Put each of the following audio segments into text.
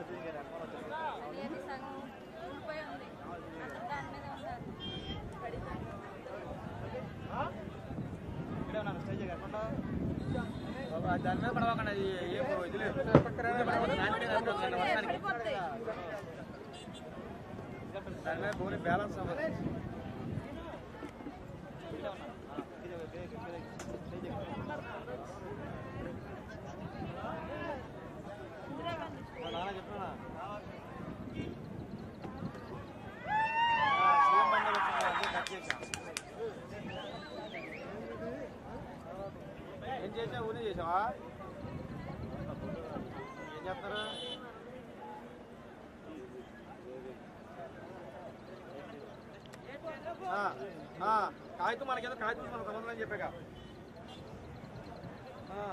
అది సగం ఊడిపోయి ఉంది అతను దాని మీద ఉన్నారు పడిపోయి దాని మీద పడవకండి అది ఏం ఇది లేదు వర్షానికి పడిపోతాయి దాని మీద భూమి బ్యాలెన్స్ అవ్వదు మా నాన్న చెప్పినా సీఎం బండి వచ్చింది అదే కట్ చేశాం ఏం చేసావు ఊనే చేసావా ఏం చేస్తారు ఆ, ఆ, కాగితం మనకేదో కాగితం మన సంబంధం అని చెప్పాక ఆ.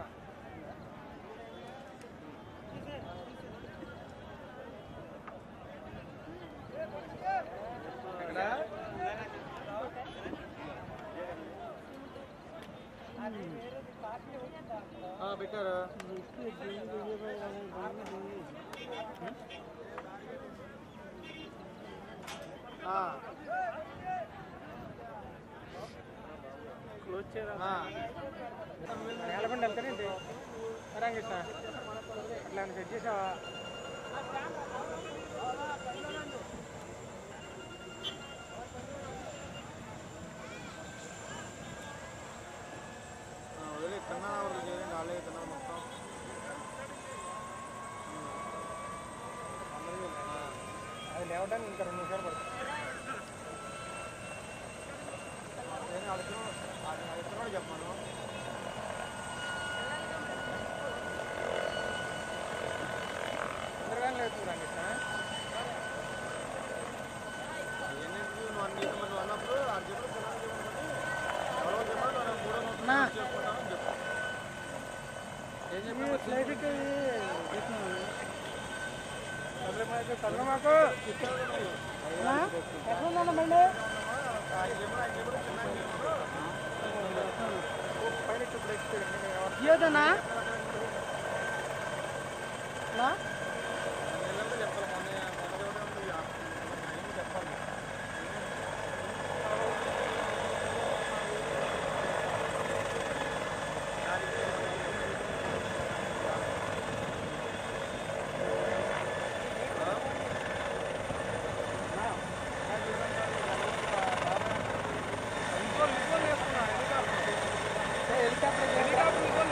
ఎక్కడ? ఆ, పెట్టారు ఆ. ఆ. ఎలబండి వెళ్తానండి రంగేష్ ఇట్లా సెట్ చేసావా ఆ, వదిలే తిన్నా వాళ్ళు చేయండి వాళ్ళే తిన్నారు మొత్తం అది లేవడానికి ఇంకా రెండు నిమిషాలు పడుతుంది నేను అడుగుతున్నాను అడుగుతున్నాడు చెప్పాను తొందరగానే లేదు రంగేష్ ఎన్నింటికి నువ్వు అన్ని ఇటు మంది అన్నప్పుడు ఆ చెప్పు తిన్నాను చెప్పండి ఎవరో చెప్పాడు మనం మూడో నా. మొత్తం చెప్పుకుంటామని చెప్పు ఏం చెప్పాను ఫ్లైట్ కదల మాకు ఎక్కడ ఉందన్న బండి పైలట్ ఇప్పుడు ఎక్కిపోయింది ఏదన్నా నా చెప్పాలి మొన్న మొన్న చెప్పాలి చెప్పాలి హెలికాప్టర్ హెలికాప్టర్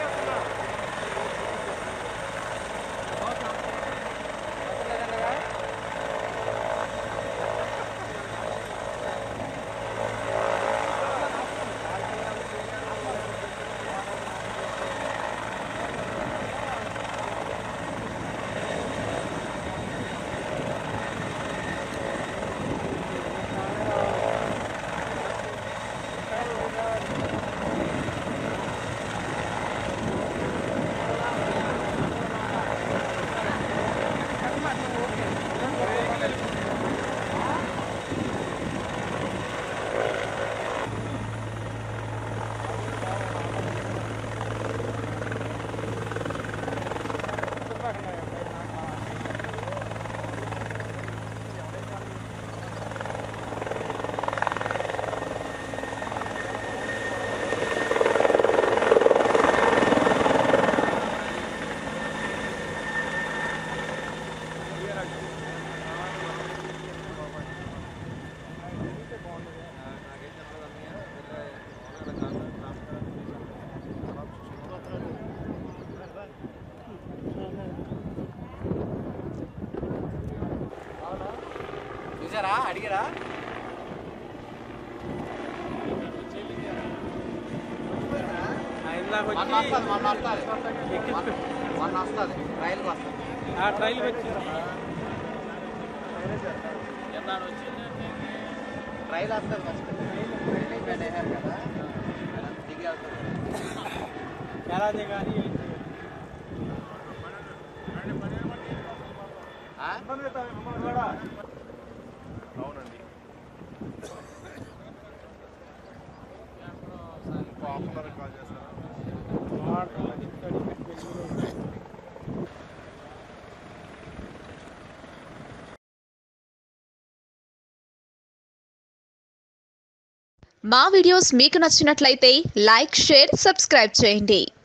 చూసారా అడిగారా ఇందాక మొన్న వస్తుంది మొన్న వస్తుంది మొన్న వస్తుంది రైలుకి వస్తుంది ఆ ట్రైల్ వచ్చి రైలు వస్తుంది ఫస్ట్ రైలు పెట్టేశారు కదా దిగి వెళ్తుంది ఎలా దిగాలి ఆ? అవునండి పాపులర్ కాల్ చేస్తారా మా వీడియోస్ మీకు నచ్చినట్లయితే లైక్ షేర్ సబ్స్క్రైబ్ చేయండి